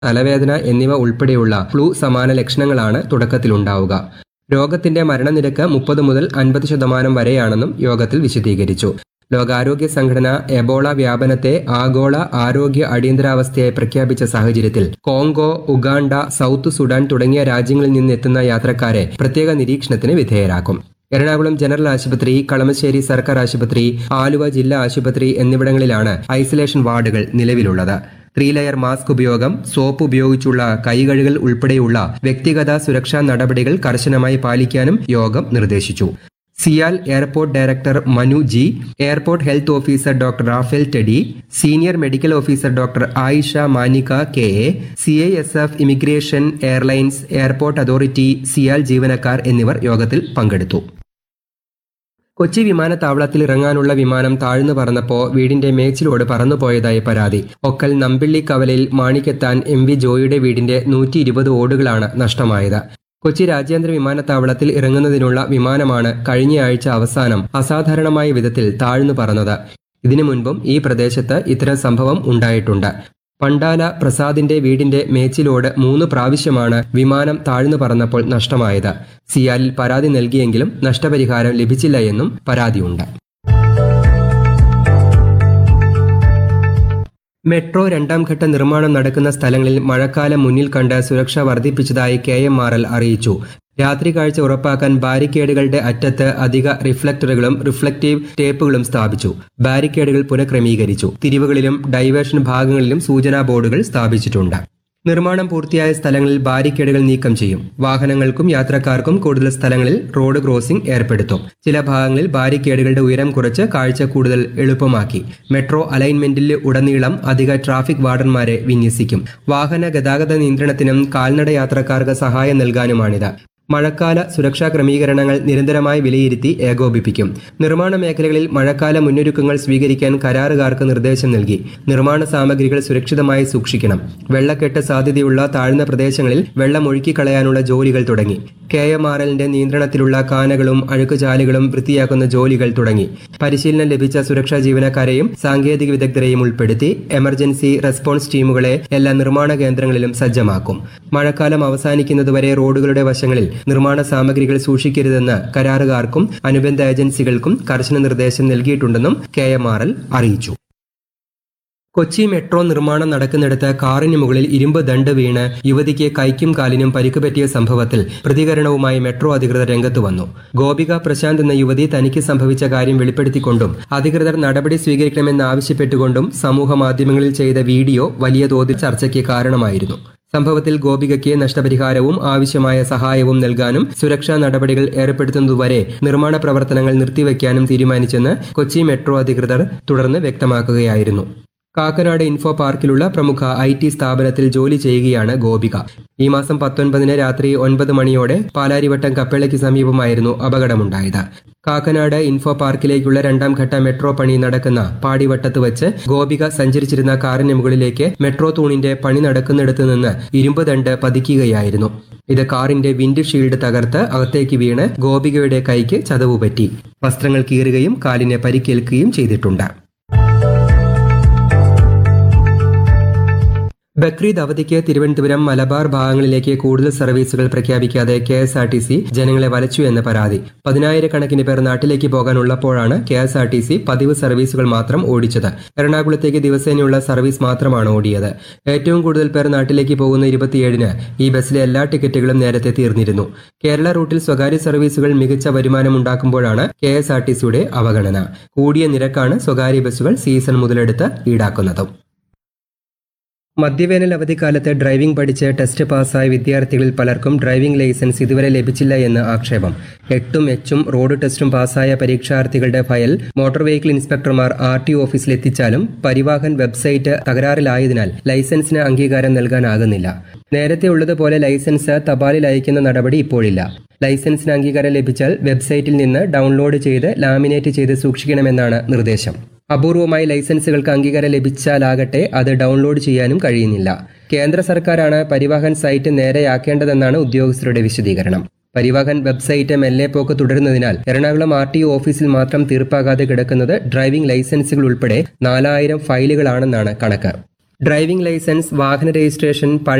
തലവേദന എന്നിവ ഉൾപ്പെടെയുള്ള ഫ്ലൂ സമാന ലക്ഷണങ്ങളാണ് തുടക്കത്തിലുണ്ടാവുക രോഗത്തിന്റെ മരണനിരക്ക് മുപ്പത് മുതൽ അൻപത് ശതമാനം വരെയാണെന്നും യോഗത്തിൽ വിശദീകരിച്ചു ലോകാരോഗ്യ സംഘടന എബോള വ്യാപനത്തെ ആഗോള ആരോഗ്യ അടിയന്തരാവസ്ഥയായി പ്രഖ്യാപിച്ച സാഹചര്യത്തിൽ കോങ്കോ ഉഗാണ്ട സൗത്ത് സുഡാൻ തുടങ്ങിയ രാജ്യങ്ങളിൽ നിന്ന് എത്തുന്ന യാത്രക്കാരെ പ്രത്യേക നിരീക്ഷണത്തിന് വിധേയരാക്കും എറണാകുളം ജനറൽ ആശുപത്രി കളമശ്ശേരി സർക്കാർ ആശുപത്രി ആലുവ ജില്ലാ ആശുപത്രി എന്നിവിടങ്ങളിലാണ് ഐസൊലേഷൻ വാർഡുകൾ നിലവിലുള്ളത് ത്രീ ലെയർ മാസ്ക് ഉപയോഗം സോപ്പ് ഉപയോഗിച്ചുള്ള കൈകഴുകൽ ഉൾപ്പെടെയുള്ള വ്യക്തിഗത സുരക്ഷാ നടപടികൾ കർശനമായി പാലിക്കാനും യോഗം നിർദ്ദേശിച്ചു CIAL airport director Manu G airport health officer doctor Raphael Teddy senior medical officer doctor Ayisha Manika K A C I S F immigration airlines airport authority CIAL ജീവനക്കാർ എന്നിവർ യോഗത്തിൽ പങ്കെടുത്തു കൊച്ചി വിമാനത്താവളത്തിൽ ഇറങ്ങാനുള്ള വിമാനം താഴ്ന്നു പറന്നപ്പോൾ വീടിന്റെ മേച്ചിലോട് പറന്നുപോയതായി പരാതി ഒക്കൽ നമ്പിള്ളി കവലയിൽ മാണിക്കെത്താൻ എം വി ജോയിയുടെ വീടിന്റെ നൂറ്റി ഇരുപത് ഓടുകളാണ് നഷ്ടമായത് കൊച്ചി രാജ്യാന്തര വിമാനത്താവളത്തിൽ ഇറങ്ങുന്നതിനുള്ള വിമാനമാണ് കഴിഞ്ഞയാഴ്ച അവസാനം അസാധാരണമായ വിധത്തിൽ താഴ്ന്നു പറന്നത് ഇതിനു മുൻപും ഈ പ്രദേശത്ത് ഇത്തരം സംഭവം ഉണ്ടായിട്ടുണ്ട് പണ്ടാല പ്രസാദിന്റെ വീടിന്റെ മേച്ചിലോട് മൂന്ന് പ്രാവശ്യമാണ് വിമാനം താഴ്ന്നു പറന്നപ്പോൾ നഷ്ടമായത് സിയാലിൽ പരാതി നൽകിയെങ്കിലും നഷ്ടപരിഹാരം ലഭിച്ചില്ല എന്നും പരാതിയുണ്ട് മെട്രോ രണ്ടാം ഘട്ട നിർമ്മാണം നടക്കുന്ന സ്ഥലങ്ങളിൽ മഴക്കാലം മുന്നിൽ കണ്ട് സുരക്ഷ വർദ്ധിപ്പിച്ചതായി കെ എം ആർ എൽ അറിയിച്ചു രാത്രി കാഴ്ച ഉറപ്പാക്കാൻ ബാരിക്കേഡുകളുടെ അറ്റത്ത് അധിക റിഫ്ലക്ടറുകളും റിഫ്ലക്റ്റീവ് ടേപ്പുകളും സ്ഥാപിച്ചു ബാരിക്കേഡുകൾ പുനഃക്രമീകരിച്ചു തിരിവുകളിലും ഡൈവേർഷൻ ഭാഗങ്ങളിലും സൂചനാ ബോർഡുകൾ സ്ഥാപിച്ചിട്ടുണ്ട് നിർമ്മാണം പൂർത്തിയായ സ്ഥലങ്ങളിൽ ബാരിക്കേഡുകൾ നീക്കം ചെയ്യും വാഹനങ്ങൾക്കും യാത്രക്കാർക്കും കൂടുതൽ സ്ഥലങ്ങളിൽ റോഡ് ക്രോസിംഗ് ഏർപ്പെടുത്തും ചില ഭാഗങ്ങളിൽ ബാരിക്കേഡുകളുടെ ഉയരം കുറച്ച് കാഴ്ച കൂടുതൽ എളുപ്പമാക്കി മെട്രോ അലൈൻമെന്റിൽ ഉടനീളം അധിക ട്രാഫിക് വാർഡന്മാരെ വിന്യസിക്കും വാഹന ഗതാഗത നിയന്ത്രണത്തിനും കാൽനട യാത്രക്കാർക്ക് സഹായം നൽകാനുമാണിത് മഴക്കാല സുരക്ഷാ ക്രമീകരണങ്ങൾ നിരന്തരമായി വിലയിരുത്തി ഏകോപിപ്പിക്കും നിർമ്മാണ മേഖലകളിൽ മഴക്കാല മുന്നൊരുക്കങ്ങൾ സ്വീകരിക്കാൻ കരാറുകാർക്ക് നിർദ്ദേശം നൽകി നിർമ്മാണ സാമഗ്രികൾ സുരക്ഷിതമായി സൂക്ഷിക്കണം വെള്ളക്കെട്ട് സാധ്യതയുള്ള താഴ്ന്ന പ്രദേശങ്ങളിൽ വെള്ളം ഒഴുക്കിക്കളയാനുള്ള ജോലികൾ തുടങ്ങി കെ എം ആർ എല്ലിന്റെ നിയന്ത്രണത്തിലുള്ള കാനകളും അഴുക്കുചാലുകളും വൃത്തിയാക്കുന്ന ജോലികൾ തുടങ്ങി പരിശീലനം ലഭിച്ച സുരക്ഷാ ജീവനക്കാരെയും സാങ്കേതിക വിദഗ്ധരെയും ഉൾപ്പെടുത്തി എമർജൻസി റെസ്പോൺസ് ടീമുകളെ എല്ലാ നിർമ്മാണ കേന്ദ്രങ്ങളിലും സജ്ജമാക്കും മഴക്കാലം അവസാനിക്കുന്നതുവരെ റോഡുകളുടെ വശങ്ങളിൽ നിർമ്മാണ സാമഗ്രികൾ സൂക്ഷിക്കരുതെന്ന് കരാറുകാർക്കും അനുബന്ധ ഏജൻസികൾക്കും കർശന നിർദ്ദേശം നൽകിയിട്ടുണ്ടെന്നും കെ എം ആർ എൽ അറിയിച്ചു കൊച്ചി മെട്രോ നിർമ്മാണം നടക്കുന്നിടത്ത് കാറിന് മുകളിൽ ഇരുമ്പ് ദണ്ട് വീണ് യുവതിക്ക് കൈക്കും കാലിനും പരിക്ക് പറ്റിയ സംഭവത്തിൽ പ്രതികരണവുമായി മെട്രോ അധികൃതർ രംഗത്ത് വന്നു ഗോപിക പ്രശാന്ത് എന്ന യുവതി തനിക്ക് സംഭവിച്ച കാര്യം വെളിപ്പെടുത്തിക്കൊണ്ടും അധികൃതർ നടപടി സ്വീകരിക്കണമെന്ന് ആവശ്യപ്പെട്ടുകൊണ്ടും സമൂഹ മാധ്യമങ്ങളിൽ ചെയ്ത വീഡിയോ വലിയ തോതിൽ ചർച്ചയ്ക്ക് കാരണമായിരുന്നു സംഭവത്തിൽ ഗോപികയ്ക്ക് നഷ്ടപരിഹാരവും ആവശ്യമായ സഹായവും നൽകാനും സുരക്ഷാ നടപടികൾ ഏർപ്പെടുത്തുന്നതുവരെ നിർമ്മാണ പ്രവർത്തനങ്ങൾ നിർത്തിവെക്കാനും തീരുമാനിച്ചെന്ന് കൊച്ചി മെട്രോ അധികൃതർ തുടർന്ന് വ്യക്തമാക്കുകയായിരുന്നു കാക്കനാട് ഇൻഫോ പാർക്കിലുള്ള പ്രമുഖ ഐ ടി സ്ഥാപനത്തിൽ ജോലി ചെയ്യുകയാണ് ഗോപിക ഈ മാസം പത്തൊൻപതിന് രാത്രി ഒൻപത് മണിയോടെ പാലാരിവട്ടം കപ്പേളയ്ക്ക് സമീപമായിരുന്നു അപകടമുണ്ടായത് കാക്കനാട് ഇൻഫോ പാർക്കിലേക്കുള്ള രണ്ടാം ഘട്ട മെട്രോ പണി നടക്കുന്ന പാടിവട്ടത്ത് വെച്ച് ഗോപിക സഞ്ചരിച്ചിരുന്ന കാറിന് മുകളിലേക്ക് മെട്രോ തൂണിന്റെ പണി നടക്കുന്നിടത്ത് നിന്ന് ഇരുമ്പ് ദണ്ട് പതിക്കുകയായിരുന്നു ഇത് കാറിന്റെ വിൻഡ് ഷീൽഡ് തകർത്ത് അകത്തേക്ക് വീണ് ഗോപികയുടെ കൈക്ക് ചതവ് പറ്റി വസ്ത്രങ്ങൾ കീറുകയും കാലിനെ പരിക്കേൽക്കുകയും ചെയ്തിട്ടുണ്ട് ബക്രീദ് അവധിക്ക് തിരുവനന്തപുരം മലബാർ ഭാഗങ്ങളിലേക്ക് കൂടുതൽ സർവീസുകൾ പ്രഖ്യാപിക്കാതെ K S R T C ജനങ്ങളെ വലച്ചു എന്ന പരാതി പതിനായിരക്കണക്കിന് പേർ നാട്ടിലേക്ക് പോകാനുള്ളപ്പോഴാണ് K S R T C പതിവ് സർവീസുകൾ മാത്രം ഓടിച്ചത് എറണാകുളത്തേക്ക് ദിവസേനയുള്ള സർവീസ് മാത്രമാണ് ഓടിയത് ഏറ്റവും കൂടുതൽ പേർ നാട്ടിലേക്ക് പോകുന്ന ഇരുപത്തിയേഴിന് ഈ ബസ്സിലെ എല്ലാ ടിക്കറ്റുകളും നേരത്തെ തീർന്നിരുന്നു കേരള റൂട്ടിൽ സ്വകാര്യ സർവീസുകൾ മികച്ച വരുമാനം ഉണ്ടാക്കുമ്പോഴാണ് കെ എസ് ആർ ടി സിയുടെ അവഗണന കൂടിയ നിരക്കാണ് സ്വകാര്യ ബസ്സുകൾ സീസൺ മുതലെടുത്ത് ഈടാക്കുന്നതും മധ്യവേനൽ അവധിക്കാലത്ത് ഡ്രൈവിംഗ് പഠിച്ച് ടെസ്റ്റ് പാസ്സായ വിദ്യാർത്ഥികളിൽ പലർക്കും ഡ്രൈവിംഗ് ലൈസൻസ് ഇതുവരെ ലഭിച്ചില്ല എന്ന് ആക്ഷേപം എട്ടും എച്ചും റോഡ് ടെസ്റ്റും പാസ്സായ പരീക്ഷാർത്ഥികളുടെ ഫയൽ മോട്ടോർ വെഹിക്കിൾ ഇൻസ്പെക്ടർമാർ ആർ ടി ഓഫീസിൽ എത്തിച്ചാലും പരിവാഹൻ വെബ്സൈറ്റ് തകരാറിലായതിനാൽ ലൈസൻസിന് അംഗീകാരം നൽകാനാകുന്നില്ല നേരത്തെ ഉള്ളതുപോലെ ലൈസൻസ് തപാലിൽ അയക്കുന്ന നടപടി ഇപ്പോഴില്ല ലൈസൻസിന് അംഗീകാരം ലഭിച്ചാൽ വെബ്സൈറ്റിൽ നിന്ന് ഡൗൺലോഡ് ചെയ്ത് ലാമിനേറ്റ് ചെയ്ത് സൂക്ഷിക്കണമെന്നാണ് നിർദ്ദേശം അപൂർവമായി ലൈസൻസുകൾക്ക് അംഗീകാരം ലഭിച്ചാലാകട്ടെ അത് ഡൗൺലോഡ് ചെയ്യാനും കഴിയുന്നില്ല കേന്ദ്ര സർക്കാരാണ് പരിവാഹൻ സൈറ്റ് നേരെയാക്കേണ്ടതെന്നാണ് ഉദ്യോഗസ്ഥരുടെ വിശദീകരണം പരിവാഹൻ വെബ്സൈറ്റ് മെല്ലെ പോക്ക് തുടരുന്നതിനാൽ എറണാകുളം ആർ ടി ഓഫീസിൽ മാത്രം തീർപ്പാകാതെ കിടക്കുന്നത് ഡ്രൈവിംഗ് ലൈസൻസുകൾ ഉൾപ്പെടെ നാലായിരം ഫയലുകളാണെന്നാണ് കണക്ക് ഡ്രൈവിംഗ് ലൈസൻസ് വാഹന രജിസ്ട്രേഷൻ